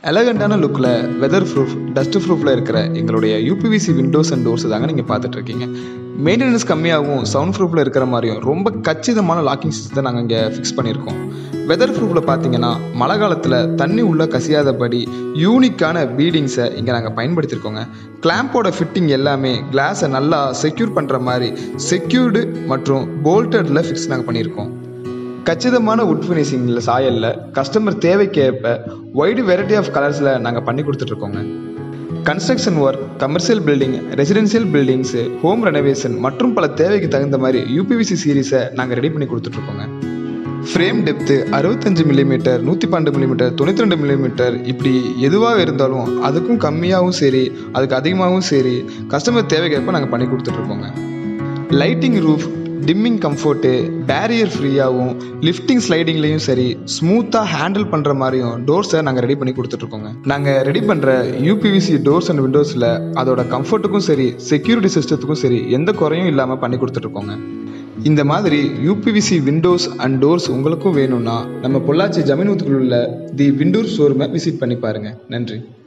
எலகண்டான லுக்கில் weather proof dust ப்ரூஃபில் இருக்கிற எங்களுடைய யூபிவிசி விண்டோஸ் அண்ட் டோர்ஸ் தாங்க நீங்கள் பார்த்துட்டு இருக்கீங்க மெயின்டெனன்ஸ் கம்மியாகவும் சவுண்ட் ப்ரூஃபில் இருக்கிற மாதிரியும் ரொம்ப கச்சிதமான லாக்கிங் சிஸ்டத்தை நாங்கள் இங்கே ஃபிக்ஸ் பண்ணியிருக்கோம் வெதர் ப்ரூஃபில் பார்த்தீங்கன்னா மழை காலத்தில் தண்ணி உள்ள கசியாதபடி யூனிக்கான பீடிங்ஸை இங்கே நாங்கள் பயன்படுத்தியிருக்கோங்க கிளாம்போட ஃபிட்டிங் எல்லாமே கிளாஸை நல்லா செக்யூர் பண்ணுற மாதிரி செக்யூர்டு மற்றும் போல்டடில் ஃபிக்ஸ் நாங்கள் பண்ணியிருக்கோம் கச்சிதமான உட் ஃபினிஷிங்கில் சாயலில் கஸ்டமர் தேவைக்கேற்ப வைடு வெரைட்டி ஆஃப் கலர்ஸில் நாங்கள் பண்ணி கொடுத்துட்ருக்கோங்க construction work commercial building residential buildings home renovation மற்றும் பல தேவைக்கு தகுந்த மாதிரி யூபிவிசி சீரீஸை நாங்கள் ரெடி பண்ணி கொடுத்துட்ருக்கோங்க ஃப்ரேம் டெப்த்து அறுபத்தஞ்சு மில்லிமீட்டர் நூற்றி பன்னெண்டு மில்லிமீட்டர் தொண்ணூற்றி ரெண்டு மில்லிமீட்டர் இப்படி எதுவாக இருந்தாலும் அதுக்கும் கம்மியாகவும் சரி அதுக்கு அதிகமாகவும் சரி கஸ்டமர் தேவைக்கேற்ப நாங்கள் பண்ணி கொடுத்துட்ருக்கோங்க lighting roof dimming comfort barrier ஃப்ரீயாகவும் லிஃப்டிங் ஸ்லைடிங்லேயும் சரி ஸ்மூத்தாக ஹேண்டில் பண்ணுற மாதிரியும் டோர்ஸை நாங்கள் ரெடி பண்ணி கொடுத்துட்ருக்கோங்க நாங்கள் ரெடி பண்ணுற யூபிவிசி டோர்ஸ் அண்ட் விண்டோஸில் அதோட கம்ஃபர்ட்டுக்கும் சரி செக்யூரிட்டி சிஸ்டத்துக்கும் சரி எந்த குறையும் இல்லாமல் பண்ணி கொடுத்துட்ருக்கோங்க இந்த மாதிரி யூபிவிசி விண்டோஸ் அண்ட் டோர்ஸ் உங்களுக்கும் வேணும்னா நம்ம பொள்ளாச்சி ஜமீன் உள்ள தி விண்டோர் ஷோரூமை விசிட் பண்ணி பாருங்கள் நன்றி